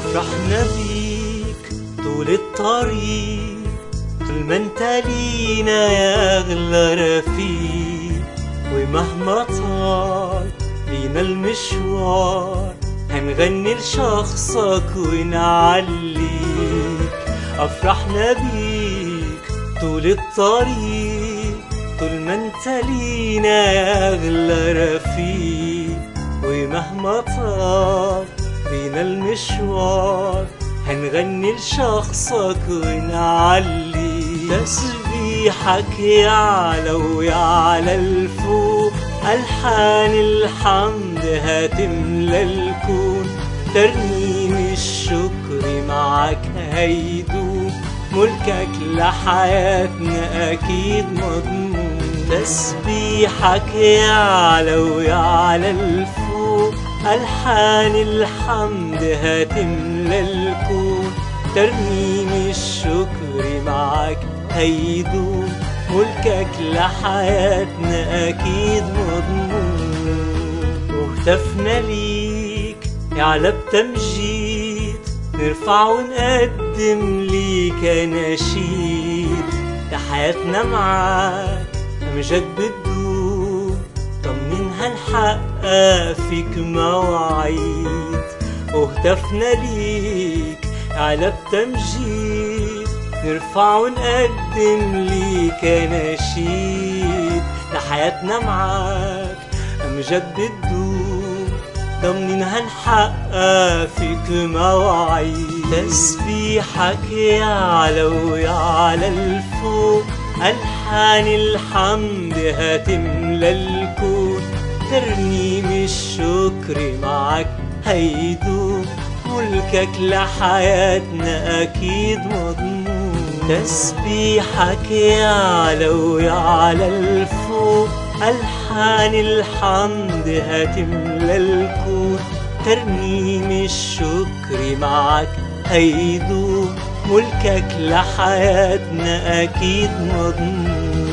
فرحنا بيك طول الطريق طول ما انت لينا يا اغلى رفيق ومهما طال بينا المشوار هنغني لشخصك ونعليك افرحنا بيك طول الطريق طول ما انت لينا يا اغلى رفيق ومهما طال بينا المشوار هنغني لشخصك ونعلي تسبيحك يعلى ويعلى الفوق ألحان الحمد هتملى الكون ترنيم الشكر معك هيدوم ملكك لحياتنا أكيد مضمون تسبيحك يعلى ويعلى الفوق ألحان الحمد هتملى الكون ترنيم الشكر معك هيدوم ملكك لحياتنا أكيد مضمون وهتفنا ليك يعلى بتمجيد نرفع ونقدم ليك نشيد لحياتنا معاك أمجد بتدوم طمنها نحقق فيك مواعيد وهتفنا ليك على بتمجيد نرفع ونقدم ليك نشيد لحياتنا معاك أمجد بتدوم ضمنها نحقق فيك مواعيد تسبيحك يعلى ويعلى الفوق ألحان الحمد هتملى الكون ترنيم الشكر معك هيدوم ملكك لحياتنا أكيد مضمون تسبيحك يعلى ويعلى الفوق ألحان الحمد هتملى الكون ترنيم الشكر معك هيدوم ملكك لحياتنا أكيد مضمون